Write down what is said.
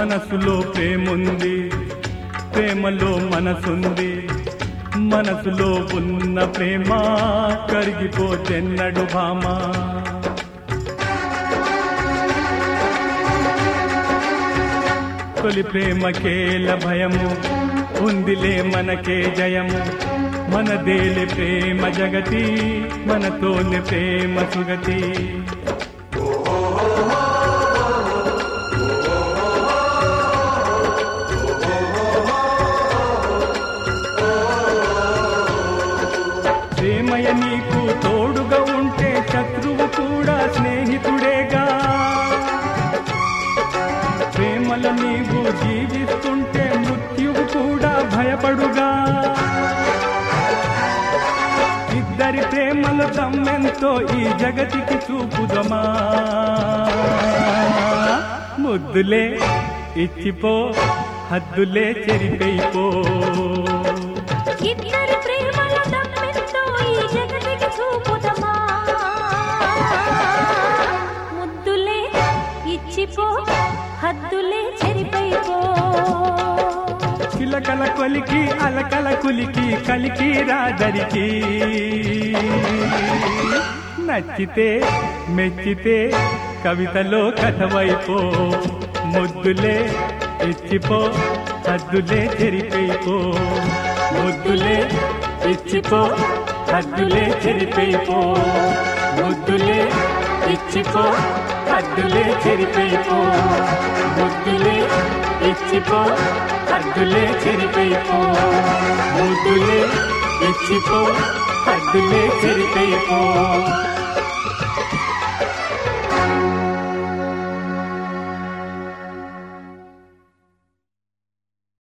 మనసులో ప్రేముంది ప్రేమలో మనసుంది మనసులో ఉన్న ప్రేమ కరిగిపోతెన్నడు భామా తొలి ప్రేమకేల భయము ఉందిలే మనకే జయము మనదేలే ప్రేమ జగతి మనతోనే ప్రేమ సుగతి ప్రేమయ నీకు తోడుగా ఉంటే శత్రువు కూడా స్నేహితుడేగా ప్రేమల నీవు జీవిస్తుంటే మృత్యువు కూడా భయపడుగా ఇద్దరి ప్రేమల దమ్మెంతో ఈ జగతికి చూపుదమా ముద్దులే ఇచ్చిపో హద్దులే చెరిపైపో ఇద్దరి ప్రేమల దమ్మెంతో ఈ జగతికి చూపుదమా ముద్దులే ఇచ్చిపో హద్దులే చెరిపైపో చిలకల కొలికి అలకల కులికి కలికి రాదరికి నచ్చితే మెచ్చితే కవితలో కథవైపో ముద్దులే ఇచ్చిపో హద్దులే చెరిపైపో ముద్దులే ఇచ్చిపో హద్దులే చెరిపైపో ముద్దులే ఇచ్చిపో హద్దులే చెరిపైపో ముద్దులే ఇచ్చిపో హద్దులే చెరిపైపో ముద్దులే ఇచ్చిపో హద్దులే చెరిపైపో